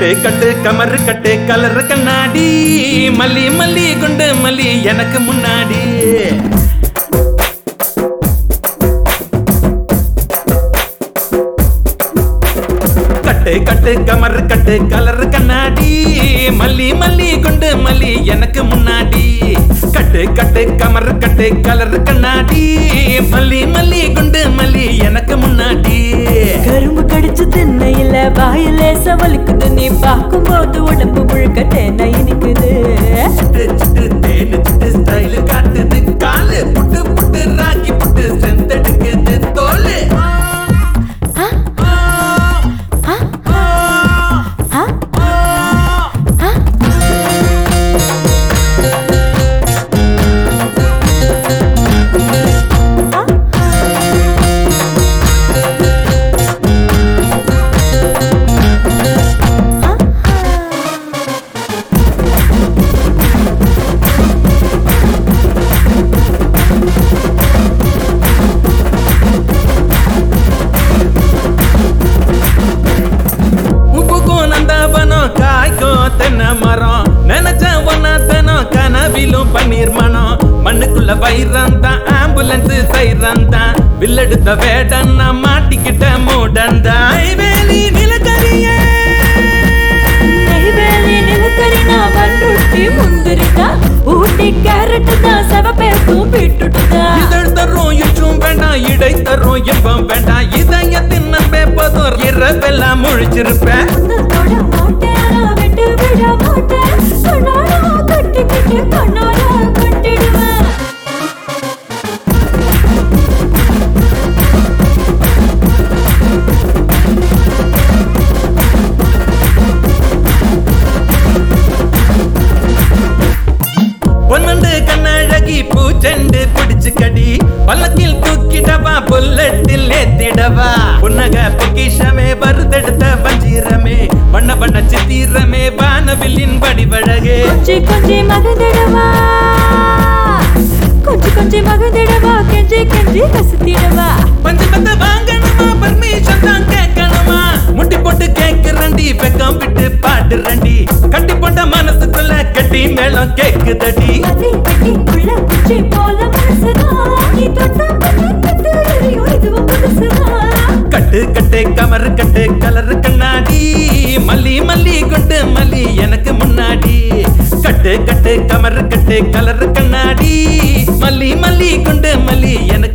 கட்டு கட்டு கமரு கட்டு colour கண்ணாடி மல்லி மல்லி குண்டு மல்லி எனக்கு முன்னாடி கட்டு கட்டு கமரு கட்டு கலர் கண்ணாடி மல்லி மல்லி குண்டு மல்லி எனக்கு முன்னாடி கட்டு கட்டு கமரு கட்டு கலர் கண்ணாடி மல்லி மல்லி குண்டு மல்லி எனக்கு முன்னாடி கரும்பு கடிச்சு திண்ணையில வாயிலே சவலுக்குது நீ பார்க்கும்போது உடம்பு முழுக்க தேனை இனிக்குது சிட்டு சிட்டு தேனு சிட்டு ஸ்டைல் காட்டுது காலு புட்டு புட்டு ராக்கி புட்டு செந்தெடுக்குது தோலு ஆ, ஆ, ஆ, ஆ. உப்புக்கும் நந்தாவனம் காய்க்கும் தென்னை மரம் நினைச்ச ஒன்னா தனம் கனவிலும் பன்னீர் மனம் மண்ணுக்குள்ள வைரம் தான் ஆம்புலன்ஸ் சைரம் தான் வில்லெடுத்த வேடன் நான் மாட்டிக்கிட்ட மூடன் தான் வேலி நிலக்கரியே நெய்வேலி நிலக்கரி நான் பண்ருட்டி முந்திரிதா ஊட்டி கேரட் தான் செவப்பேசும் பீட்ரூட் தான் இதழ் தரும் இற்றும் வேண்டாம் இடை தரும் இன்பம் வேண்டாம் இதயத்தின் நம்பே போதும் இரவெல்லாம் முழிச்சிருப்பேன் உன்னை தொட மாட்டேன் நான் விட்டு விட மாட்டேன் கண்ணால கட்டிக்கிட்டு கண்ணால கட்டிடுவேன் பொன்னண்டு கண்ணழகி பூச்செண்டு பிடிச்சு கடி பல்லக்கில் தூக்கிடவா புல்லட்டில் ஏத்திடவா புன்னக பொக்கிஷமே வருதெடுத்த வஞ்சிரமே வண்ண வண்ண சித்திரமே வானவில்லின் வடிவழகே கொஞ்சி கொஞ்சி மகந்திடவா கொஞ்சி கொஞ்சி மகந்திடவா கெஞ்சி கெஞ்சி கசுத்திடவா பஞ்சு பத்த வாங்கணுமா பர்மிஷன் தான் கேட்கணுமா முட்டி போட்டு கேக்குறண்டி வெக்கம் விட்டு பாடுறண்டி கட்டி போட்ட மனசுக்குள்ள கட்டி மேளம் கேக்குதடி மதி பெட்டிக்குள்ள குச்சி போல மனசுதான் நீ தொட்டா பட்டு கட்டு எரியும் இதுவும் புதுசுதான் கட்டு கட்டு கமரு கட்டு கலர் கண்ணாடி மல்லி மல்லி கொண்டு மல்லி எனக்கு முன்னாடி கட்டு கட்டு கமரு கட்டு கலர் கண்ணாடி மல்லி மல்லி கொண்டு மல்லி எனக்கு